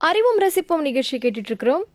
அறிவும் ரசிப்போம் நிகழ்ச்சி கேட்டுட்டு இருக்கிறோம்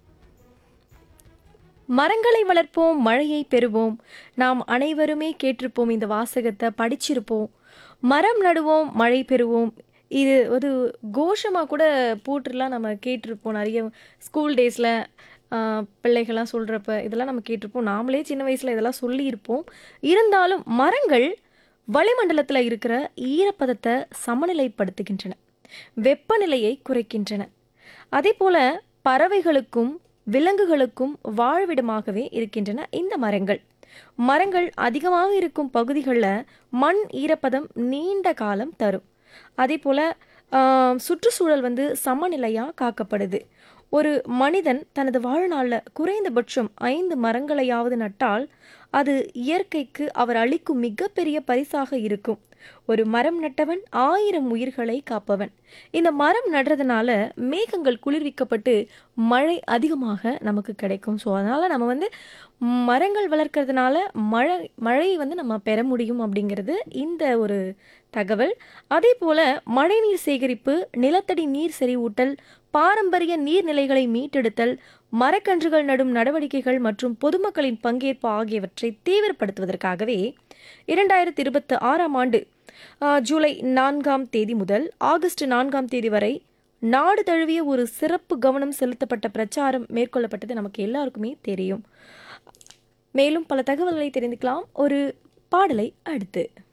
மரங்களை வளர்ப்போம் மழையை பெறுவோம் நாம் அனைவருமே கேட்டிருப்போம் இந்த வாசகத்தை படிச்சிருப்போம் மரம் நடுவோம் மழை பெறுவோம் இது ஒரு கோஷமாக கூட போட்டுலாம் நம்ம கேட்டிருப்போம் நிறைய ஸ்கூல் டேஸில் பிள்ளைகள்லாம் சொல்கிறப்ப இதெல்லாம் நம்ம கேட்டிருப்போம் நாமளே சின்ன வயசில் இதெல்லாம் சொல்லியிருப்போம் இருந்தாலும் மரங்கள் வளிமண்டலத்தில் இருக்கிற ஈரப்பதத்தை சமநிலைப்படுத்துகின்றன வெப்பநிலையை குறைக்கின்றன அதே போல பறவைகளுக்கும் விலங்குகளுக்கும் வாழ்விடமாகவே இருக்கின்றன இந்த மரங்கள் மரங்கள் அதிகமாக இருக்கும் பகுதிகளில் மண் ஈரப்பதம் நீண்ட காலம் தரும் அதே போல் சுற்றுச்சூழல் வந்து சமநிலையாக காக்கப்படுது ஒரு மனிதன் தனது வாழ்நாளில் குறைந்தபட்சம் ஐந்து மரங்களையாவது நட்டால் அது இயற்கைக்கு அவர் அளிக்கும் மிகப்பெரிய பரிசாக இருக்கும் ஒரு மரம் நட்டவன் ஆயிரம் உயிர்களை காப்பவன் இந்த மரம் நடுறதுனால மேகங்கள் குளிர்விக்கப்பட்டு மழை அதிகமாக நமக்கு கிடைக்கும் ஸோ அதனால் நம்ம வந்து மரங்கள் வளர்க்கறதுனால மழை மழையை வந்து நம்ம பெற முடியும் அப்படிங்கிறது இந்த ஒரு தகவல் அதே போல் மழைநீர் சேகரிப்பு நிலத்தடி நீர் செறிவூட்டல் பாரம்பரிய நீர்நிலைகளை மீட்டெடுத்தல் மரக்கன்றுகள் நடும் நடவடிக்கைகள் மற்றும் பொதுமக்களின் பங்கேற்பு ஆகியவற்றை தீவிரப்படுத்துவதற்காகவே இரண்டாயிரத்தி இருபத்தி ஆறாம் ஆண்டு ஆஹ், ஜூலை நான்காம் தேதி முதல் ஆகஸ்ட் நான்காம் தேதி வரை நாடு தழுவிய ஒரு சிறப்பு கவனம் செலுத்தப்பட்ட பிரச்சாரம் மேற்கொள்ளப்பட்டது நமக்கு எல்லாருக்குமே தெரியும் மேலும் பல தகவல்களை தெரிந்துக்கலாம் ஒரு பாடலை அடுத்து